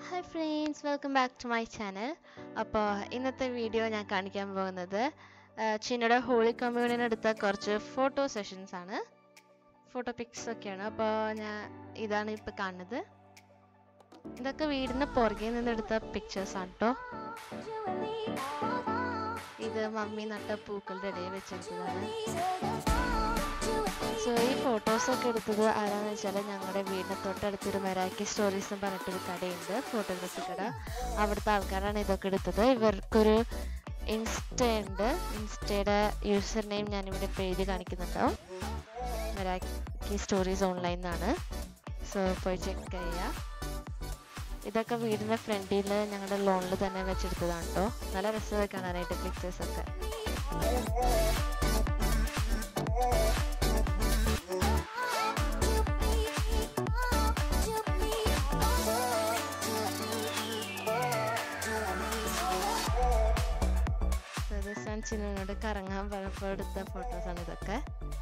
hi friends welcome back to my channel അപ്പോൾ ഇന്നത്തെ video ഞാൻ കാണിക്കാൻ പോകുന്നത് ആ, ചിന്നയുടെ ഹോളി കമ്മ്യൂണിന് എടുത്ത കുറച്ച് ഫോട്ടോ സെഷൻസ് ആണ് ഫോട്ടോ പിക്സ് ഒക്കെയാണ് അപ്പോൾ ഞാൻ ഇതാണ് ഇപ്പോൾ കാണുന്നത് ഇതൊക്കെ വീടിന് പുറകെ നിന്ന് എടുത്ത പിക്ചേഴ്സ് ആണ് കേട്ടോ ഇത് മമ്മി നട്ട പൂക്കളുടെ ഇടയിൽ വെച്ചെടുത്തതാണ് സോ ഈ ഫോട്ടോസൊക്കെ എടുത്തത് ആരാന്ന് വെച്ചാൽ ഞങ്ങളുടെ വീടിന് തൊട്ടടുത്തൊരു മെറാക്കി സ്റ്റോറീസ് എന്ന് പറഞ്ഞിട്ടൊരു കടയുണ്ട് ഫോട്ടോഗ്രാഫി കട അവിടുത്തെ ആൾക്കാരാണ് ഇതൊക്കെ എടുത്തത് ഇവർക്കൊരു ഇൻസ്റ്റ ഉണ്ട് ഇൻസ്റ്റയുടെ യൂസർ നെയിം ഞാനിവിടെ ഇപ്പോൾ എഴുതി കാണിക്കുന്നുണ്ടാവും മെറാക്കി സ്റ്റോറീസ് ഓൺലൈൻ എന്നാണ് സോ പോയി ചെക്ക് ചെയ്യുക ഇതൊക്കെ വീടിൻ്റെ ഫ്രണ്ടിൽ ഞങ്ങളുടെ ലോണിൽ തന്നെ വെച്ചെടുത്തതാണ് കേട്ടോ നല്ല രസമായി കാണാനായിട്ട് പിക്ചേഴ്സൊക്കെ ദിവസം ചിന്നോട് കറങ്ങാൻ പറഞ്ഞപ്പോൾ എടുത്ത ഫോട്ടോസാണ് ഇതൊക്കെ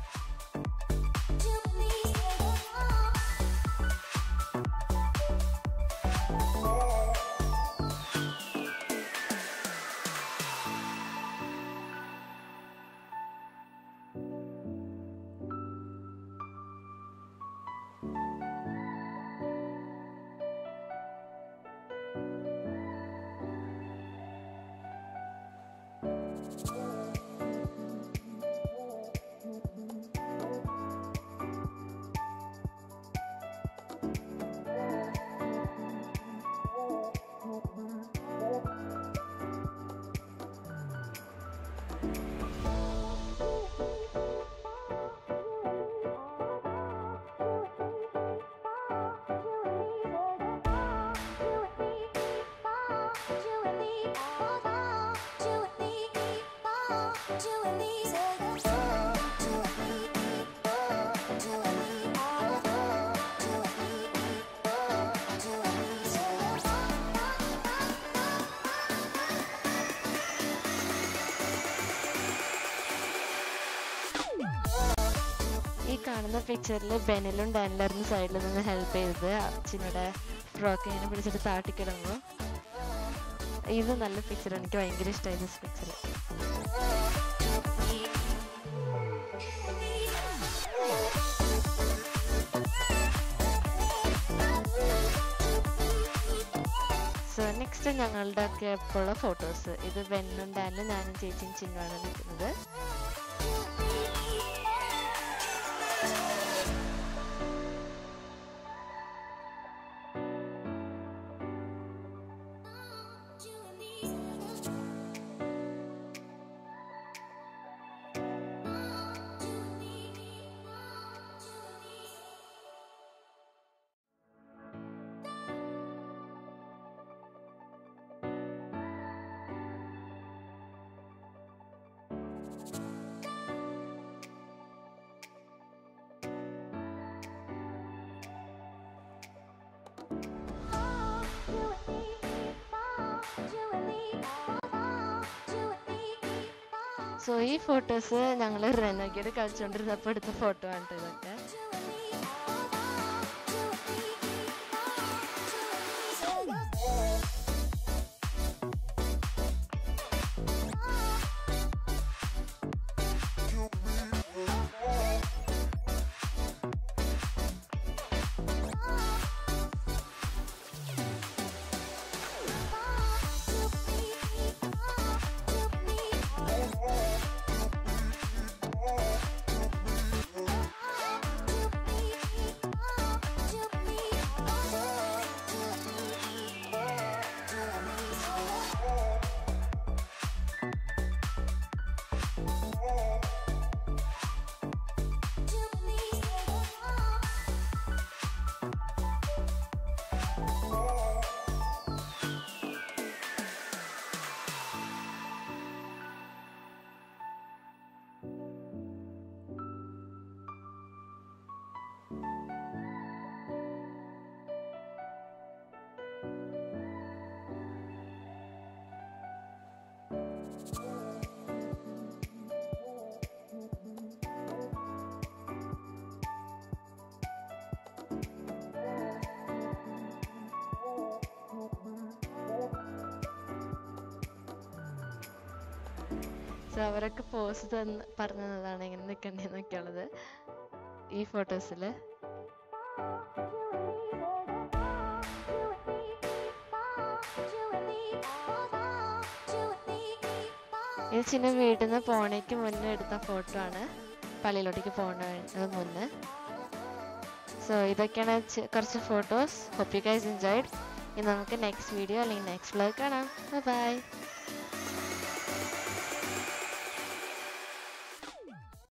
ഈ കാണുന്ന പിക്ചറിൽ ബെനിലും ഡാനിലായിരുന്നു സൈഡിൽ നിന്ന് ഹെൽപ്പ് ചെയ്തത് അച്ഛനോടെ ഫ്രോക്ക് ഇങ്ങനെ പിടിച്ചിട്ട് താട്ടിക്കിടുമ്പോൾ ഇത് നല്ല പിക്ചർ എനിക്ക് ഭയങ്കര ഇഷ്ടമായി ദിസ് പിക്ചർ സോ നെക്സ്റ്റ് ഞങ്ങളുടെ ഒക്കെ ഉള്ള ഫോട്ടോസ് ഇത് ബെന്നും ഡാനിലും ഞാനും ചേച്ചിയും ചിന്നുമാണ് നിൽക്കുന്നത് സോ ഈ ഫോട്ടോസ് ഞങ്ങൾ റെനോഗിയുടെ കളിച്ചുകൊണ്ടിരുന്നപ്പോൾ എടുത്ത ഫോട്ടോ ആണ് ട്ടോ ഇതൊക്കെ സോ അവരൊക്കെ പോസ് തന്ന് പറഞ്ഞു തന്നതാണ് ഇങ്ങനെ നിൽക്കണ്ടേന്നൊക്കെ ഉള്ളത് ഈ ഫോട്ടോസിൽ ഇത് ചിന്ന വീട്ടിൽ നിന്ന് പോണേക്ക് മുന്നേ എടുത്ത ഫോട്ടോ ആണ് പള്ളിയിലോട്ടേക്ക് പോകുന്നതിന് മുന്നേ സോ ഇതൊക്കെയാണ് ചെ- കുറച്ച് photos hope you guys enjoyed ഇനി നമുക്ക് നെക്സ്റ്റ് വീഡിയോ അല്ലെങ്കിൽ നെക്സ്റ്റ് വ്ലോഗ് കാണാം ബൈ